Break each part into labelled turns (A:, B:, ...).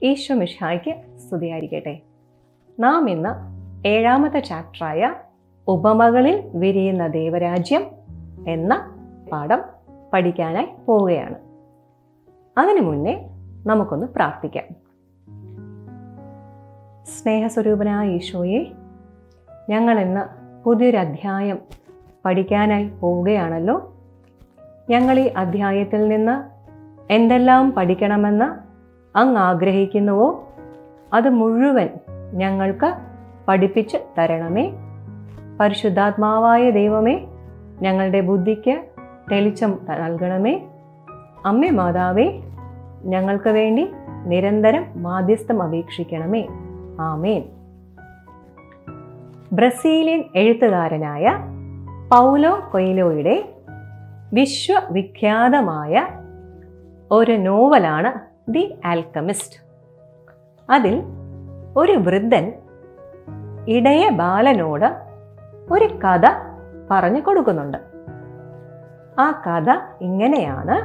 A: ഈശോ മിഷായ്ക്ക് സ്തുതിയായിരിക്കട്ടെ നാം ഇന്ന് ഏഴാമത്തെ ചാപ്റ്ററായ ഉപമകളിൽ വിരിയുന്ന ദേവരാജ്യം എന്ന പാഠം പഠിക്കാനായി പോവുകയാണ് അതിനു മുന്നേ നമുക്കൊന്ന് പ്രാർത്ഥിക്കാം സ്നേഹസ്വരൂപനായ ഈശോയെ ഞങ്ങൾ ഇന്ന് പുതിയൊരു അധ്യായം പഠിക്കാനായി പോവുകയാണല്ലോ ഞങ്ങൾ ഈ അധ്യായത്തിൽ നിന്ന് എന്തെല്ലാം പഠിക്കണമെന്ന് അങ്ങ് ആഗ്രഹിക്കുന്നുവോ അത് മുഴുവൻ ഞങ്ങൾക്ക് പഠിപ്പിച്ച് തരണമേ പരിശുദ്ധാത്മാവായ ദൈവമേ ഞങ്ങളുടെ ബുദ്ധിക്ക് തെളിച്ചം നൽകണമേ അമ്മേ മാതാവേ ഞങ്ങൾക്ക് വേണ്ടി നിരന്തരം മാധ്യസ്ഥം അപേക്ഷിക്കണമേ ആമേൻ ബ്രസീലിയൻ എഴുത്തുകാരനായ പൗലോ കൊയിലോയുടെ വിശ്വവിഖ്യാതമായ ഒരു നോവലാണ് ദി ആൽക്കമിസ്റ്റ് അതിൽ ഒരു വൃദ്ധൻ ഇടയ ബാലനോട് ഒരു കഥ പറഞ്ഞു കൊടുക്കുന്നുണ്ട് ആ കഥ ഇങ്ങനെയാണ്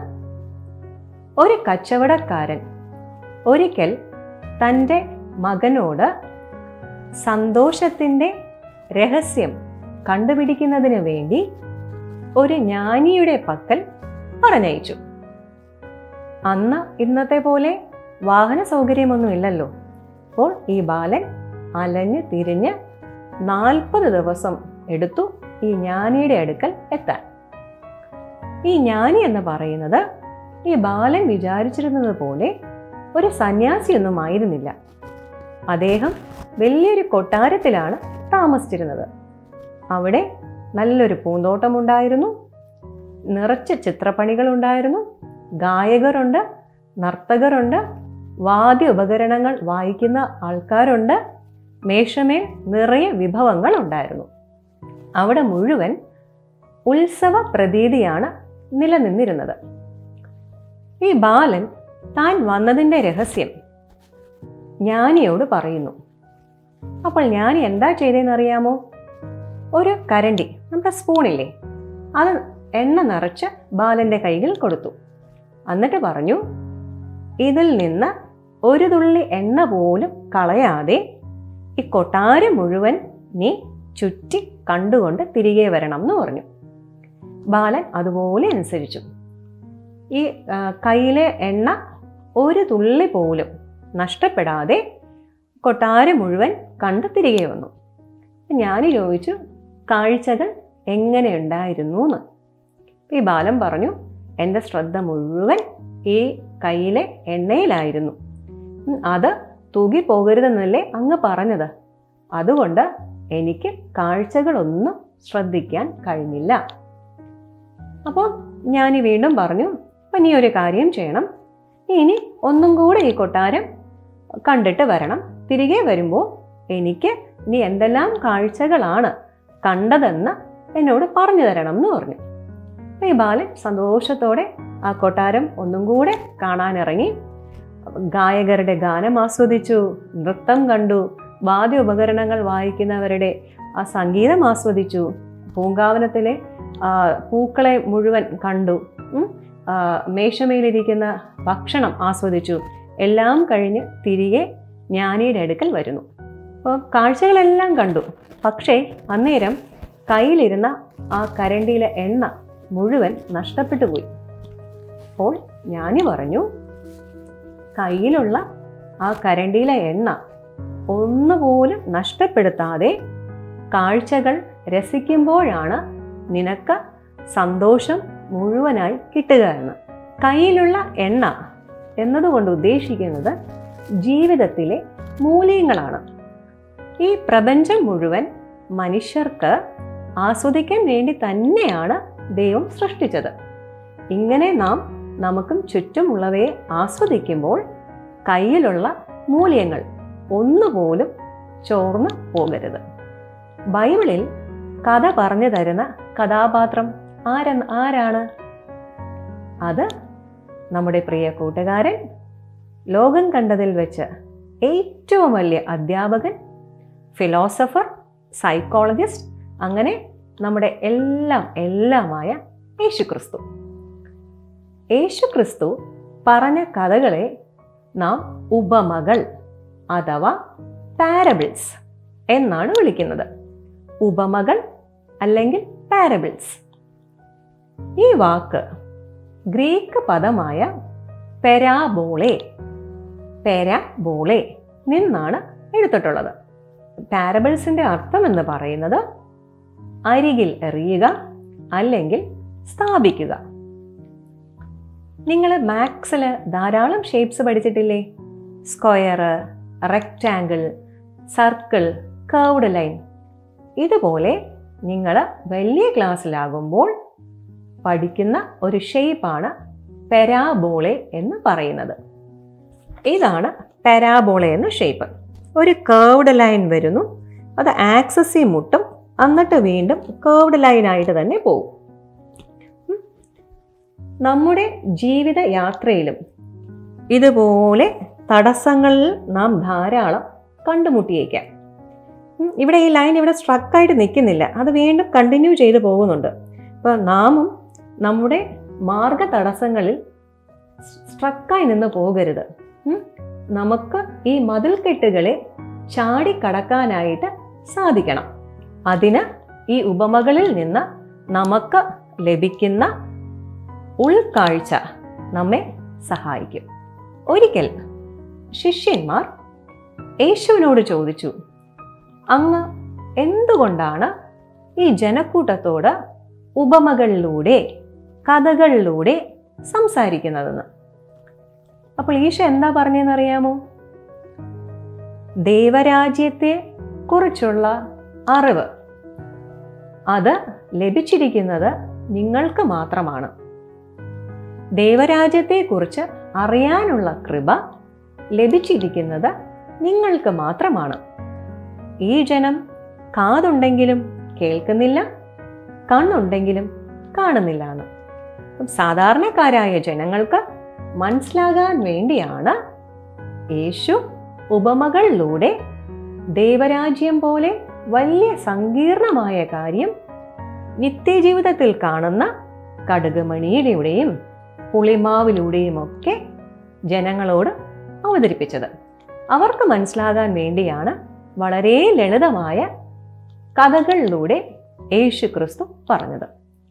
A: ഒരു കച്ചവടക്കാരൻ ഒരിക്കൽ തൻ്റെ മകനോട് സന്തോഷത്തിൻ്റെ രഹസ്യം കണ്ടുപിടിക്കുന്നതിന് വേണ്ടി ഒരു ജ്ഞാനിയുടെ പക്കൽ പറഞ്ഞയച്ചു അന്ന് ഇന്നത്തെ പോലെ വാഹന സൗകര്യമൊന്നും ഇല്ലല്ലോ അപ്പോൾ ഈ ബാലൻ അലഞ്ഞ് തിരിഞ്ഞ് നാൽപ്പത് ദിവസം എടുത്തു ഈ ജ്ഞാനിയുടെ അടുക്കൽ എത്താൻ ഈ ജ്ഞാനി എന്ന് പറയുന്നത് ഈ ബാലൻ വിചാരിച്ചിരുന്നത് പോലെ ഒരു സന്യാസിയൊന്നും ആയിരുന്നില്ല അദ്ദേഹം വലിയൊരു കൊട്ടാരത്തിലാണ് താമസിച്ചിരുന്നത് അവിടെ നല്ലൊരു പൂന്തോട്ടമുണ്ടായിരുന്നു നിറച്ച് ചിത്രപ്പണികൾ ഉണ്ടായിരുന്നു ഗായകരുണ്ട് നർത്തകരുണ്ട് വാദ്യ ഉപകരണങ്ങൾ വായിക്കുന്ന ആൾക്കാരുണ്ട് മേശമേൽ നിറയെ വിഭവങ്ങൾ ഉണ്ടായിരുന്നു അവിടെ മുഴുവൻ ഉത്സവ പ്രതീതിയാണ് നിലനിന്നിരുന്നത് ഈ ബാലൻ താൻ വന്നതിൻ്റെ രഹസ്യം ജ്ഞാനിയോട് പറയുന്നു അപ്പോൾ ജ്ഞാനി എന്താ ചെയ്തതെന്നറിയാമോ ഒരു കരണ്ടി നമ്മുടെ സ്പൂണില്ലേ അത് എണ്ണ നിറച്ച് ബാലൻ്റെ കൈകൾ കൊടുത്തു എന്നിട്ട് പറഞ്ഞു ഇതിൽ നിന്ന് ഒരു തുള്ളി എണ്ണ പോലും കളയാതെ ഈ കൊട്ടാരം മുഴുവൻ നീ ചുറ്റി കണ്ടുകൊണ്ട് തിരികെ വരണം എന്ന് പറഞ്ഞു ബാലൻ അതുപോലെ അനുസരിച്ചു ഈ ആ, കയ്യിലെ എണ്ണ ഒരു തുള്ളി പോലും നഷ്ടപ്പെടാതെ കൊട്ടാരം മുഴുവൻ കണ്ട് തിരികെ വന്നു ഞാൻ ചോദിച്ചു കാഴ്ചകൾ എങ്ങനെയുണ്ടായിരുന്നു എന്ന് ഈ ബാലൻ പറഞ്ഞു എൻ്റെ ശ്രദ്ധ മുഴുവൻ ഈ കയ്യിലെ എണ്ണയിലായിരുന്നു ഉം, അത് തൂകി പോകരുതെന്നല്ലേ അങ്ങ് പറഞ്ഞത് അതുകൊണ്ട് എനിക്ക് കാഴ്ചകളൊന്നും ശ്രദ്ധിക്കാൻ കഴിഞ്ഞില്ല അപ്പോൾ ഞാൻ വീണ്ടും പറഞ്ഞു അപ്പം നീ ഒരു കാര്യം ചെയ്യണം നീ ഇനി ഒന്നും കൂടെ ഈ കൊട്ടാരം കണ്ടിട്ട് വരണം തിരികെ വരുമ്പോൾ എനിക്ക് നീ എന്തെല്ലാം കാഴ്ചകളാണ് കണ്ടതെന്ന് എന്നോട് പറഞ്ഞു തരണം എന്ന് പറഞ്ഞു അപ്പോൾ ഈ ബാലൻ സന്തോഷത്തോടെ ആ കൊട്ടാരം ഒന്നും കൂടെ കാണാനിറങ്ങി ഗായകരുടെ ഗാനം ആസ്വദിച്ചു നൃത്തം കണ്ടു വാദ്യ ഉപകരണങ്ങൾ വായിക്കുന്നവരുടെ ആ സംഗീതം ആസ്വദിച്ചു പൂങ്കാവനത്തിലെ ആ, പൂക്കളെ മുഴുവൻ കണ്ടു ഉം. ആ, മേശമേലിരിക്കുന്ന ഭക്ഷണം ആസ്വദിച്ചു എല്ലാം കഴിഞ്ഞ് തിരികെ ജ്ഞാനിയുടെ അടുക്കൽ വരുന്നു അപ്പോൾ കാഴ്ചകളെല്ലാം കണ്ടു പക്ഷേ അന്നേരം കയ്യിലിരുന്ന ആ കരണ്ടിയിലെ എണ്ണ മുഴുവൻ നഷ്ടപ്പെട്ടു പോയി അപ്പോൾ ജ്ഞാനി പറഞ്ഞു കയ്യിലുള്ള ആ കരണ്ടിയിലെ എണ്ണ ഒന്നുപോലും നഷ്ടപ്പെടുത്താതെ കാഴ്ചകൾ രസിക്കുമ്പോഴാണ് നിനക്ക് സന്തോഷം മുഴുവനായി കിട്ടുക എന്ന് കയ്യിലുള്ള എണ്ണ എന്നതുകൊണ്ട് ഉദ്ദേശിക്കുന്നത് ജീവിതത്തിലെ മൂല്യങ്ങളാണ് ഈ പ്രപഞ്ചം മുഴുവൻ മനുഷ്യർക്ക് ആസ്വദിക്കാൻ വേണ്ടി തന്നെയാണ് ദൈവം സൃഷ്ടിച്ചത് ഇങ്ങനെ നാം നമുക്കും ചുറ്റുമുള്ളവയെ ആസ്വദിക്കുമ്പോൾ കയ്യിലുള്ള മൂല്യങ്ങൾ ഒന്നുപോലും ചോർന്നു പോകരുത് ബൈബിളിൽ കഥ പറഞ്ഞു തരുന്ന കഥാപാത്രം ആര ആരാണ് അത് നമ്മുടെ പ്രിയ കൂട്ടുകാരൻ ലോകം കണ്ടതിൽ വെച്ച് ഏറ്റവും വലിയ അധ്യാപകൻ ഫിലോസഫർ സൈക്കോളജിസ്റ്റ് അങ്ങനെ നമ്മുടെ എല്ലാം എല്ലാമായ യേശുക്രിസ്തു യേശുക്രിസ്തു പറഞ്ഞ കഥകളെ നാം ഉപമകൾ അഥവാ പാരബിൾസ് എന്നാണ് വിളിക്കുന്നത് ഉപമകൾ അല്ലെങ്കിൽ പാരബിൾസ് ഈ വാക്ക് ഗ്രീക്ക് പദമായ പെരാബോളെ പെരാബോളെ നിന്നാണ് എടുത്തിട്ടുള്ളത് പാരബിൾസിന്റെ അർത്ഥം എന്ന് പറയുന്നത് അരികിൽ എറിയുക അല്ലെങ്കിൽ സ്ഥാപിക്കുക നിങ്ങൾ മാത്സിൽ ധാരാളം ഷേപ്സ് പഠിച്ചിട്ടില്ലേ square rectangle circle curved line ഇതുപോലെ നിങ്ങൾ വലിയ ക്ലാസ്സിലാകുമ്പോൾ പഠിക്കുന്ന ഒരു ഷേപ്പാണ് പെരാബോളെ എന്ന് പറയുന്നത് ഇതാണ് പെരാബോളെ എന്ന ഷേപ്പ് ഒരു കേർവ്ഡ് ലൈൻ വരുന്നു അത് ആക്സസിൽ മുട്ടും എന്നിട്ട് വീണ്ടും കേർവ്ഡ് ലൈനായിട്ട് തന്നെ പോകും ഉം. നമ്മുടെ ജീവിത യാത്രയിലും ഇതുപോലെ തടസ്സങ്ങളിൽ നാം ധാരാളം കണ്ടുമുട്ടിയേക്കാം ഉം, ഇവിടെ ഈ ലൈൻ ഇവിടെ സ്ട്രക്കായിട്ട് നിൽക്കുന്നില്ല അത് വീണ്ടും കണ്ടിന്യൂ ചെയ്ത് പോകുന്നുണ്ട് അപ്പോൾ നാമും നമ്മുടെ മാർഗ തടസ്സങ്ങളിൽ സ്ട്രക്കായി നിന്ന് പോകരുത് ഉം. നമുക്ക് ഈ മതിൽക്കെട്ടുകളെ ചാടിക്കടക്കാനായിട്ട് സാധിക്കണം അതിന് ഈ ഉപമകളിൽ നിന്ന് നമുക്ക് ലഭിക്കുന്ന ഉൾക്കാഴ്ച നമ്മെ സഹായിക്കും ഒരിക്കൽ ശിഷ്യന്മാർ യേശുവിനോട് ചോദിച്ചു അങ്ങ് എന്തുകൊണ്ടാണ് ഈ ജനക്കൂട്ടത്തോട് ഉപമകളിലൂടെ കഥകളിലൂടെ സംസാരിക്കുന്നതെന്ന് അപ്പോൾ ഈശോ എന്താ പറഞ്ഞതെന്നറിയാമോ ദൈവരാജ്യത്തെ കുറിച്ചുള്ള അറിവ് അത് ലഭിച്ചിരിക്കുന്നത് നിങ്ങൾക്ക് മാത്രമാണ് ദൈവരാജ്യത്തെക്കുറിച്ച് അറിയാനുള്ള കൃപ ലഭിച്ചിരിക്കുന്നത് നിങ്ങൾക്ക് മാത്രമാണ് ഈ ജനം കാതുണ്ടെങ്കിലും കേൾക്കുന്നില്ല കണ്ണുണ്ടെങ്കിലും കാണുന്നില്ല എന്ന് അപ്പം സാധാരണക്കാരായ ജനങ്ങൾക്ക് മനസ്സിലാകാൻ വേണ്ടിയാണ് യേശു ഉപമകളിലൂടെ ദൈവരാജ്യം പോലെ വലിയ സങ്കീർണമായ കാര്യം നിത്യജീവിതത്തിൽ കാണുന്ന കടുകുമണിയിലൂടെയും പുളിമാവിലൂടെയും ഒക്കെ ജനങ്ങളോട് അവതരിപ്പിച്ചത് അവർക്ക് മനസ്സിലാകാൻ വേണ്ടിയാണ് വളരെ ലളിതമായ കഥകളിലൂടെ യേശു ക്രിസ്തു പറഞ്ഞത്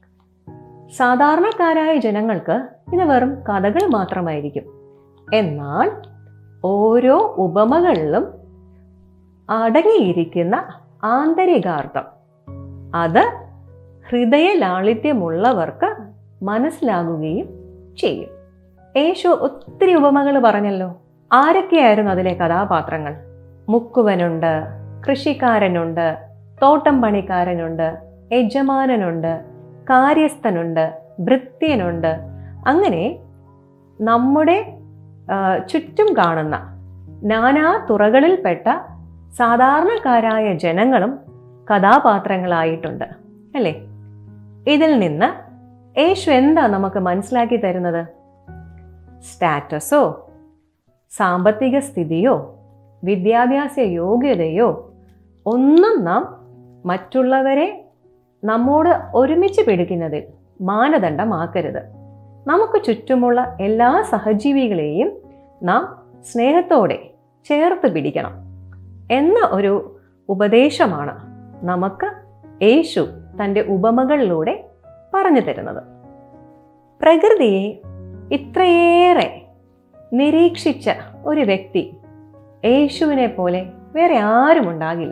A: സാധാരണക്കാരായ ജനങ്ങൾക്ക് ഇത് വെറും കഥകൾ മാത്രമായിരിക്കും എന്നാൽ ഓരോ ഉപമകളിലും അടങ്ങിയിരിക്കുന്ന ആന്തരികാർത്ഥം അത് ഹൃദയ ലാളിത്യമുള്ളവർക്ക് മനസ്സിലാകുകയും ചെയ്യും യേശു ഒത്തിരി ഉപമകൾ പറഞ്ഞല്ലോ ആരൊക്കെയായിരുന്നു അതിലെ കഥാപാത്രങ്ങൾ മുക്കുവനുണ്ട് കൃഷിക്കാരനുണ്ട് തോട്ടം പണിക്കാരനുണ്ട് യജമാനനുണ്ട് കാര്യസ്ഥനുണ്ട് ഭൃത്യനുണ്ട് അങ്ങനെ നമ്മുടെ ആ, ചുറ്റും കാണുന്ന നാനാ തുറകളിൽപ്പെട്ട സാധാരണക്കാരായ ജനങ്ങളും കഥാപാത്രങ്ങളായിട്ടുണ്ട് അല്ലേ ഇതിൽ നിന്ന് യേശു എന്താ നമുക്ക് മനസ്സിലാക്കി തരുന്നത് സ്റ്റാറ്റസോ സാമ്പത്തിക സ്ഥിതിയോ വിദ്യാഭ്യാസ യോഗ്യതയോ ഒന്നും നാം മറ്റുള്ളവരെ നമ്മോട് ഒരുമിച്ച് പിടിക്കുന്നതിൽ മാനദണ്ഡമാക്കരുത് നമുക്ക് ചുറ്റുമുള്ള എല്ലാ സഹജീവികളെയും നാം സ്നേഹത്തോടെ ചേർത്ത് പിടിക്കണം എന്ന ഒരു ഉപദേശമാണ് നമുക്ക് യേശു തൻ്റെ ഉപമകളിലൂടെ പറഞ്ഞു തരുന്നത് പ്രകൃതിയെ ഇത്രയേറെ നിരീക്ഷിച്ച ഒരു വ്യക്തി യേശുവിനെ പോലെ വേറെ ആരും ഉണ്ടാകില്ല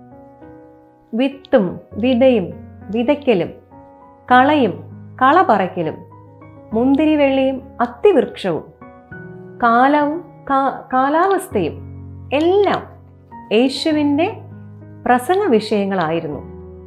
A: വിത്തും വിതയും വിതയ്ക്കലും കളയും കള പറയ്ക്കലും മുന്തിരിവെള്ളിയും അത്തിവൃക്ഷവും കാലവും കാ- കാലാവസ്ഥയും എല്ലാം യേശുവിൻ്റെ പ്രസംഗ വിഷയങ്ങളായിരുന്നു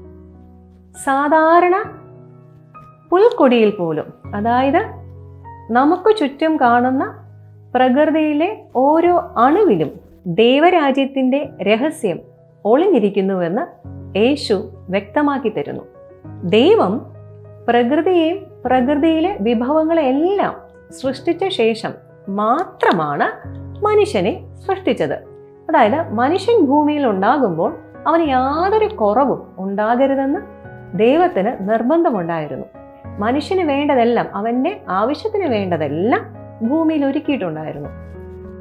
A: സാധാരണ പുൽക്കൊടിയിൽ പോലും അതായത് നമുക്ക് ചുറ്റും കാണുന്ന പ്രകൃതിയിലെ ഓരോ അണുവിലും ദൈവരാജ്യത്തിൻ്റെ രഹസ്യം ഒളിഞ്ഞിരിക്കുന്നുവെന്ന് യേശു വ്യക്തമാക്കി തരുന്നു ദൈവം പ്രകൃതിയെയും പ്രകൃതിയിലെ വിഭവങ്ങളെല്ലാം സൃഷ്ടിച്ച ശേഷം മാത്രമാണ് മനുഷ്യനെ സൃഷ്ടിച്ചത് അതായത് മനുഷ്യൻ ഭൂമിയിൽ ഉണ്ടാകുമ്പോൾ അവന് യാതൊരു കുറവും ഉണ്ടാകരുതെന്ന് ദൈവത്തിന് നിർബന്ധമുണ്ടായിരുന്നു മനുഷ്യന് വേണ്ടതെല്ലാം അവൻ്റെ ആവശ്യത്തിന് വേണ്ടതെല്ലാം ഭൂമിയിൽ ഒരുക്കിയിട്ടുണ്ടായിരുന്നു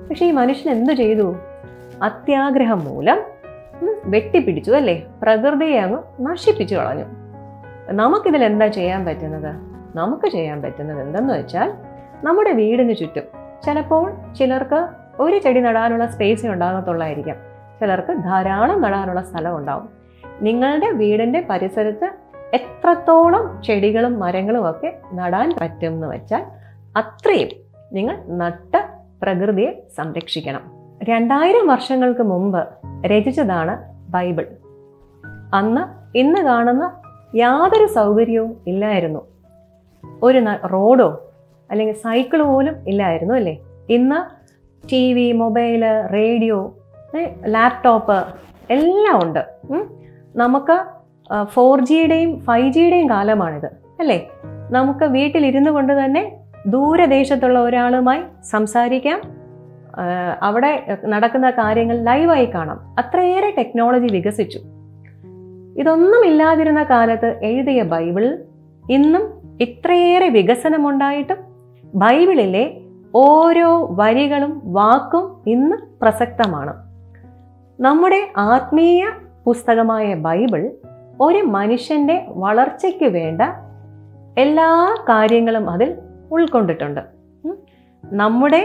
A: പക്ഷെ ഈ മനുഷ്യൻ എന്തു ചെയ്തു അത്യാഗ്രഹം മൂലം ഉം, വെട്ടിപ്പിടിച്ചു അല്ലേ പ്രകൃതിയെ അങ്ങ് നശിപ്പിച്ചു കളഞ്ഞു നമുക്കിതിൽ എന്താ ചെയ്യാൻ പറ്റുന്നത് നമുക്ക് ചെയ്യാൻ പറ്റുന്നത് എന്തെന്ന് വെച്ചാൽ നമ്മുടെ വീടിന് ചുറ്റും ചിലപ്പോൾ ചിലർക്ക് ഒരു ചെടി നടാനുള്ള സ്പേസ് ഉണ്ടാകത്തുള്ളായിരിക്കാം ചിലർക്ക് ധാരാളം നടാനുള്ള സ്ഥലം ഉണ്ടാവും നിങ്ങളുടെ വീടിൻ്റെ പരിസരത്ത് എത്രത്തോളം ചെടികളും മരങ്ങളും ഒക്കെ നടാൻ പറ്റും എന്ന് വെച്ചാൽ അത്രയും നിങ്ങൾ നട്ട പ്രകൃതിയെ സംരക്ഷിക്കണം രണ്ടായിരം വർഷങ്ങൾക്ക് മുമ്പ് രചിച്ചതാണ് ബൈബിൾ അന്ന് ഇന്ന് കാണുന്ന യാതൊരു സൗകര്യവും ഇല്ലായിരുന്നു ഒരു ന- റോഡോ അല്ലെങ്കിൽ സൈക്കിൾ പോലും ഇല്ലായിരുന്നു അല്ലേ ഇന്ന് ടി വി മൊബൈല് റേഡിയോ ഏ, ലാപ്ടോപ്പ് എല്ലാം ഉണ്ട് ഉം. നമുക്ക് ഫോർ ജിയുടെയും ഫൈവ് ജിയുടെയും കാലമാണിത് അല്ലേ നമുക്ക് വീട്ടിലിരുന്നു കൊണ്ട് തന്നെ ദൂരദേശത്തുള്ള ഒരാളുമായി സംസാരിക്കാം ആ, അവിടെ നടക്കുന്ന കാര്യങ്ങൾ ലൈവായി കാണാം അത്രയേറെ ടെക്നോളജി വികസിച്ചു ഇതൊന്നും ഇല്ലാതിരുന്ന കാലത്ത് എഴുതിയ ബൈബിൾ ഇന്നും ഇത്രയേറെ വികസനമുണ്ടായിട്ടും ബൈബിളിലെ ഓരോ വരികളും വാക്കും ഇന്ന് പ്രസക്തമാണ് നമ്മുടെ ആത്മീയ പുസ്തകമായ ബൈബിൾ ഒരു മനുഷ്യൻ്റെ വളർച്ചയ്ക്ക് വേണ്ട എല്ലാ കാര്യങ്ങളും അതിൽ ഉൾക്കൊണ്ടിട്ടുണ്ട് ഉം. നമ്മുടെ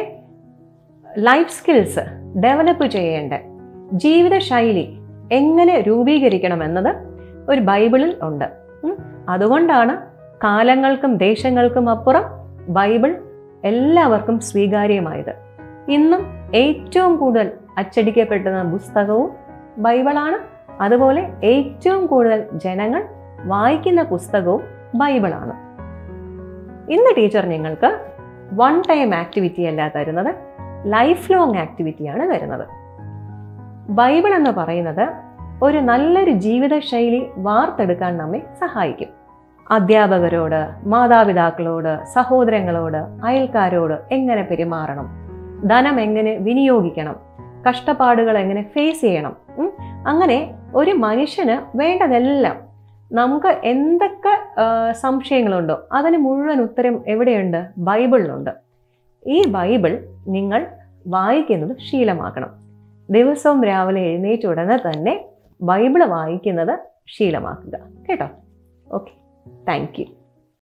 A: ലൈഫ് സ്കിൽസ് ഡെവലപ്പ് ചെയ്യേണ്ട ജീവിതശൈലി എങ്ങനെ രൂപീകരിക്കണമെന്നത് ഒരു ബൈബിളിൽ ഉണ്ട് ഉം. അതുകൊണ്ടാണ് കാലങ്ങൾക്കും ദേശങ്ങൾക്കും അപ്പുറം ബൈബിൾ എല്ലാവർക്കും സ്വീകാര്യമായത് ഇന്നും ഏറ്റവും കൂടുതൽ അച്ചടിക്കപ്പെടുന്ന പുസ്തകവും ബൈബിളാണ് അതുപോലെ ഏറ്റവും കൂടുതൽ ജനങ്ങൾ വായിക്കുന്ന പുസ്തകവും ബൈബിളാണ് ഇന്ന് ടീച്ചർ നിങ്ങൾക്ക് വൺ ടൈം ആക്ടിവിറ്റി അല്ല തരുന്നത് ലൈഫ് ലോങ് ആക്ടിവിറ്റിയാണ് തരുന്നത് ബൈബിൾ എന്ന് പറയുന്നത് ഒരു നല്ലൊരു ജീവിതശൈലി വാർത്തെടുക്കാൻ നമ്മെ സഹായിക്കും അധ്യാപകരോട് മാതാപിതാക്കളോട് സഹോദരങ്ങളോട് അയൽക്കാരോട് എങ്ങനെ പെരുമാറണം ധനം എങ്ങനെ വിനിയോഗിക്കണം കഷ്ടപ്പാടുകൾ എങ്ങനെ ഫേസ് ചെയ്യണം ഉം. അങ്ങനെ ഒരു മനുഷ്യന് വേണ്ടതെല്ലാം നമുക്ക് എന്തൊക്കെ ആ, സംശയങ്ങളുണ്ടോ അതിന് മുഴുവൻ ഉത്തരം എവിടെയുണ്ട് ബൈബിളിലുണ്ട് ഈ ബൈബിൾ നിങ്ങൾ വായിക്കുന്നത് ശീലമാക്കണം ദിവസവും രാവിലെ എഴുന്നേറ്റ ഉടനെ തന്നെ ബൈബിൾ വായിക്കുന്നത് ശീലമാക്കുക കേട്ടോ ഓക്കെ താങ്ക് യു